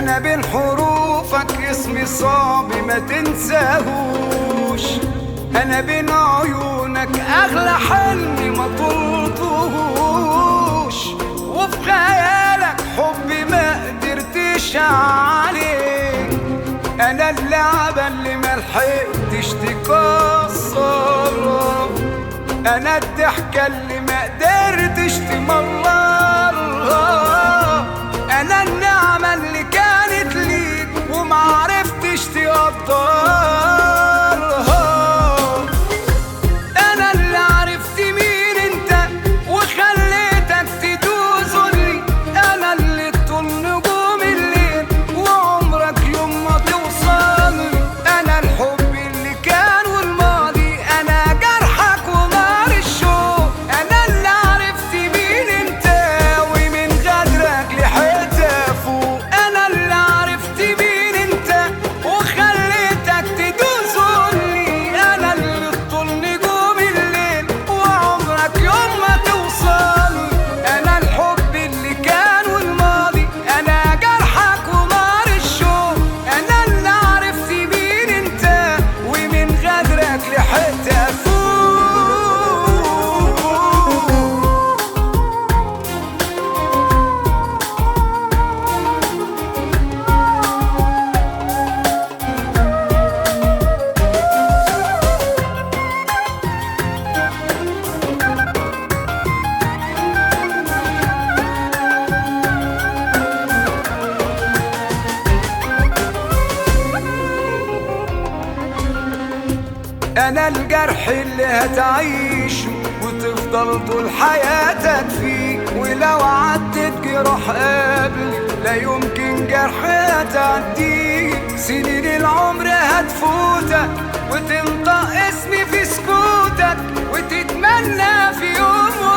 انا بين حروفك اسمي صعب ما تنساهوش انا بين عيونك اغلى حلمي ما طلتهوش وفي خيالك حبي ما قدرتش عليه انا اللعبة اللي ما لحقتش تكسرها انا الضحكة اللي ما قدرتش تمررها انا النعمة اللي كانت ليك ومعرفتش تقدرها انا اللي عرفت مين انت وخليتك تدوزني انا اللي طول نجوم الليل وعمرك يوم ما توصل انا الحب اللي كان والماضي انا جرحك ونار الشوق انا اللي عرفت مين انت ومن غدرك لحقت افوق انا اللي عرفت مين انت وخليتك تدوزني انا اللي طول نجوم الليل وعمرك يوم ما توصل انا الحب اللي كان والماضي انا جرحك ونار الشوق انا اللي عرفت مين انت ومن غدرك لحقت افوق انا الجرح اللي هتعيشه وتفضل طول حياتك فيه ولو عدت جراح قبلي لا يمكن جرح هتعديه سنين العمر هتفوتك وتنطق اسمي في سكوتك وتتمنى في يوم